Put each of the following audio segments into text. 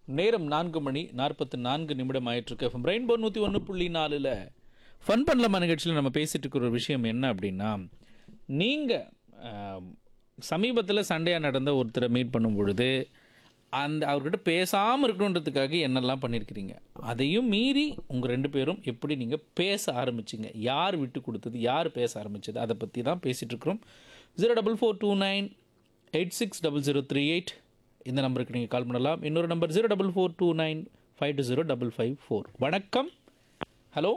நேரம் நான்கு மணி நாற்பத்து நான்கு நிமிடம் ஆயிட்டிருக்கு எஃப்எம் ரெயின்போ நூற்றி ஒன்று புள்ளி நாலில் ஃபன் பண்ணலாமா நிகழ்ச்சியில் நம்ம பேசிட்டு இருக்கிற ஒரு விஷயம் என்ன அப்படின்னா நீங்கள் சமீபத்தில் சண்டையாக நடந்த ஒருத்தரை மீட் பண்ணும் பொழுது அந்த அவர்கிட்ட பேசாமல் இருக்கணுன்றதுக்காக என்னெல்லாம் பண்ணியிருக்கிறீங்க அதையும் மீறி உங்கள் ரெண்டு பேரும் எப்படி நீங்கள் பேச ஆரம்பிச்சிங்க யார் விட்டு கொடுத்தது யார் பேச ஆரம்பிச்சது அதை பற்றி தான் பேசிகிட்டு இருக்கிறோம் zero double four two nine eight six double zero three eight இந்த நம்பருக்கு நீங்கள் கால் பண்ணலாம் இன்னொரு number zero double four two nine five two zero double five four வணக்கம் ஹலோ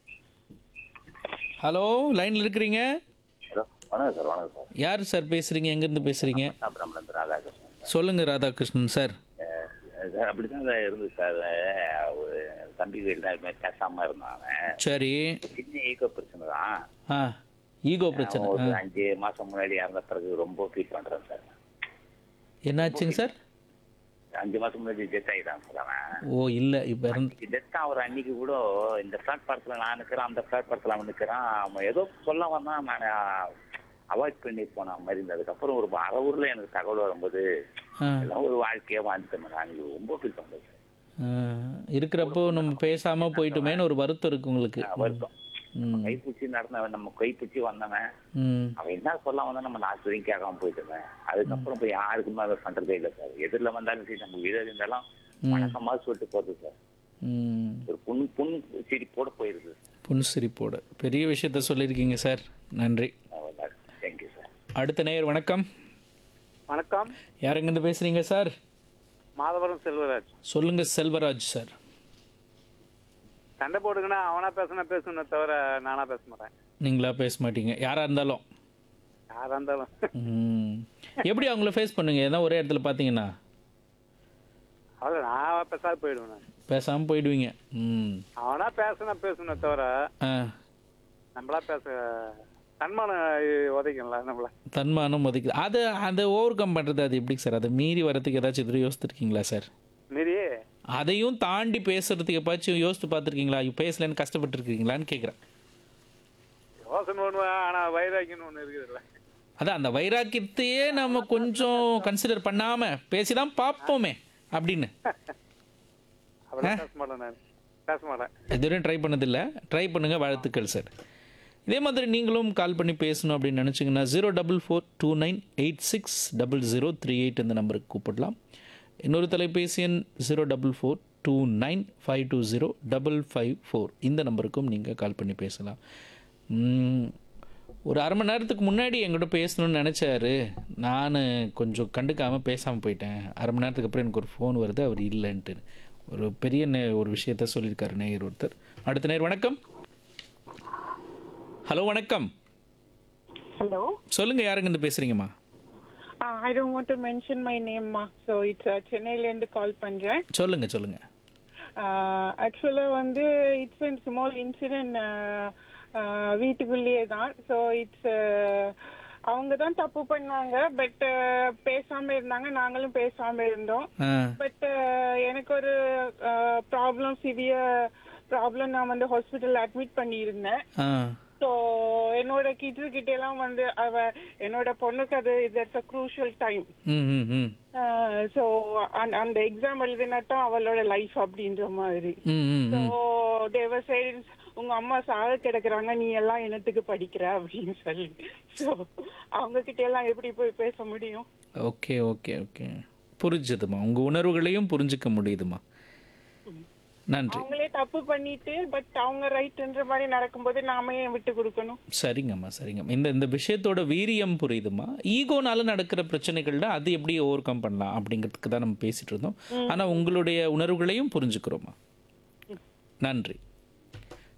ஹலோ லைனில் இருக்கிறீங்க ஹலோ வணக்கம் சார் வணக்கம் சார் யார் சார் பேசுகிறீங்க எங்கேருந்து பேசுகிறீங்க சாப்பிடாமலேருந்து ராதாகிருஷ்ணன் சொல்லுங்கள் ராதாகிருஷ்ணன் சார் அஹ் சார் அப்படி தான் சார் இருந்து சார் அஹ் ஒரு தம்பி வீடு தான் இதுமாதிரி பேசாமல் இருந்தான் அவன் சரி சின்ன ஈகோ பிரச்சனை தான் ஆ ஈகோ பிரச்சனை அவன் ஒரு ஆ அஞ்சு மாதம் முன்னாடி இறந்த பிறகு ரொம்ப ஃபீல் பண்ணுறேன் சார் என்னாச்சுங்க சார் அஞ்சு மாதம் முன்னாடி டெத் ஆகிட்டான் சார் அவன் ஓ இல்லை இப்போ இறந்து டெத் ஆகிற அன்னைக்கு கூட இந்த பிளாட்ஃபாரத்தில் நான் நிற்கிறேன் அந்த பிளாட்ஃபாரத்தில் அவன் நிற்கிறான் அவன் ஏதோ சொல்ல வந்தான் நான் அவாய்ட் பண்ணி போன மாதிரி இருந்தது அதுக்கப்புறம் ஒரு அரை ஊரில் எனக்கு தகவல் வரும்போது ஆ எல்லாம் ஒரு வாழ்க்கையாக வாழ்ந்துட்டேன் நான் அன்னைக்கு ரொம்ப ஃபீல் பண்ணுறேன் சார் ஆ, இருக்கிறப்போ நம்ம பேசாமல் போயிட்டோமேன்னு ஒரு வருத்தம் இருக்கு உங்களுக்கு வருத்தம் ம் கைப்பிடிச்சி நடந்தவன் நம்ம கைப்பிடிச்சி வந்தவன் ம் அவன் என்ன சொல்ல வந்தா நம்ம லாஸ்ட் வரைக்கும் கேட்காம போயிட்டுவேன் அதுக்கப்புறம் போய் யாருக்குமே அதை பண்றதே இல்லை சார் எதிரில் வந்தாலும் சரி நம்ம வீடு இருந்தாலும் வணக்கமா சொல்லிட்டு போகுது சார் ம் ஒரு புண் புண் சிரிப்போட போயிருது புன்சிரிப்போட பெரிய விஷயத்த சொல்லியிருக்கீங்க சார் நன்றி தேங்க்யூ சார் அடுத்த நேயர் வணக்கம் வணக்கம் யாருங்கிருந்து பேசுகிறீங்க சார் மாதவரம் செல்வராஜ் சொல்லுங்க செல்வராஜ் சார் சண்டை போடுங்கன்னா அவனா பேசினா பேசணுமே தவிர நானா பேச மாட்டேன் நீங்களா பேச மாட்டீங்க யாராக இருந்தாலும் யாரா இருந்தாலும் ம். எப்படி அவங்கள ஃபேஸ் பண்ணுங்க ஏதாவது ஒரே இடத்துல பார்த்தீங்கன்னா அவ்வளோ நான் பேசாத போயிடுவேன் நான் பேசாமல் போயிடுவீங்க ம் அவனா பேசினா பேசணுமே தவிர ஆ நம்மளா பேச தன்மானம் உதைக்கல நம்மள தன்மானம் ஒதுக்குது அதை அதை ஓவர் கம் பண்ணுறது அது எப்படி சார் அதை மீறி வரதுக்கு ஏதாச்சும் எதிரும் யோசித்துருக்கீங்களா சார் மீறி அதையும் தாண்டி பேசுறதுக்கு எப்பாச்சும் யோசித்து பார்த்துருக்கீங்களா ஐயோ பேசலன்னு கஷ்டப்பட்டுருக்கீங்களான்னு கேட்குறேன் யோசனை ஒன்று ஆனா வைராக்கியம்னு ஒன்று இருக்குதுல்ல அதான் அந்த வைராக்கியத்தையே நம்ம கொஞ்சம் கன்சிடர் பண்ணாமல் பேசி தான் பார்ப்போமே அப்படின்னு அவ்வளோ பேச மாட்டேன் நான் பேச மாட்டேன் இதுவரையும் ட்ரை பண்ணதில்லை ட்ரை பண்ணுங்கள் வாழ்த்துக்கள் சார் இதே மாதிரி நீங்களும் கால் பண்ணி பேசணும் அப்படின்னு நினச்சிங்கன்னா zero double four two nine eight six double zero three eight இந்த நம்பருக்கு கூப்பிடலாம் இன்னொரு தொலைபேசி எண் zero double four two nine five two zero double five four இந்த நம்பருக்கும் நீங்கள் கால் பண்ணி பேசலாம் உம், ஒரு அரை மணி நேரத்துக்கு முன்னாடி என்கிட்ட பேசணும்னு நினச்சாரு நான் கொஞ்சம் கண்டுக்காமல் பேசாமல் போயிட்டேன் அரை மணி நேரத்துக்கு அப்புறம் எனக்கு ஒரு ஃபோன் வருது அவர் இல்லைன்ட்டு ஒரு பெரிய நே ஒரு விஷயத்த சொல்லியிருக்காரு நேயர் ஒருத்தர் அடுத்த நேர் வணக்கம் ஹலோ வணக்கம் Hello. சொல்லுங்கள் யாருங்க இருந்து பேசுகிறீங்கம்மா Uh, I don't want to mention my name, ma. So it's uh, சென்னையிலேருந்து கால் பண்றேன் சொல்லுங்கள் சொல்லுங்கள் ஆக்சுவலா வந்து இட்ஸ் அண்ட் ஸ்மால் இன்சிடென்ட் வீட்டுக்குள்ளேயே தான் ஸோ இட்ஸ் அவங்க தான் தப்பு பண்ணாங்க பட் பேசாம இருந்தாங்க நாங்களும் பேசாம இருந்தோம் ஆ பட் எனக்கு ஒரு ப்ராப்ளம் சிவியர் ப்ராப்ளம் நான் வந்து ஹாஸ்பிட்டல் அட்மிட் பண்ணியிருந்தேன் ஆ ஸோ என்னோட கிட்ஸு கிட்ட எல்லாம் வந்து அவ என்னோட பொண்ணுக்கு அது இட்ஸ் அ க்ரூஷியல் டைம் ம் ம் ம் ஸோ அந்த எக்ஸாம் எழுதினாட்டும் அவளோட லைஃப் அப்படின்ற மாதிரி ம் ம் ஸோ தேவர் சைடு உங்க அம்மா சாக கிடக்குறாங்க நீ எல்லாம் என்னத்துக்கு படிக்கிற அப்படின்னு சொல்லி ஸோ அவங்க கிட்ட எல்லாம் எப்படி போய் பேச முடியும் ஓகே ஓகே ஓகே புரிஞ்சுதுமா உங்கள் உணர்வுகளையும் புரிஞ்சுக்க முடியுதுமா நன்றி அவங்களே தப்பு பண்ணிட்டு பட் அவங்க ரைட்ன்ற மாதிரி நடக்கும்போது நாம ஏன் விட்டு கொடுக்கணும் சரிங்கம்மா சரிங்கம்மா இந்த இந்த விஷயத்தோட வீரியம் புரியுதுமா ஈகோனால நடக்கிற பிரச்சனைகள்ல அது எப்படி ஓவர் கம் பண்ணலாம் அப்படிங்கிறதுக்கு தான் நம்ம பேசிட்டு இருந்தோம் ஆனால் உங்களுடைய உணர்வுகளையும் புரிஞ்சுக்கிறோமா நன்றி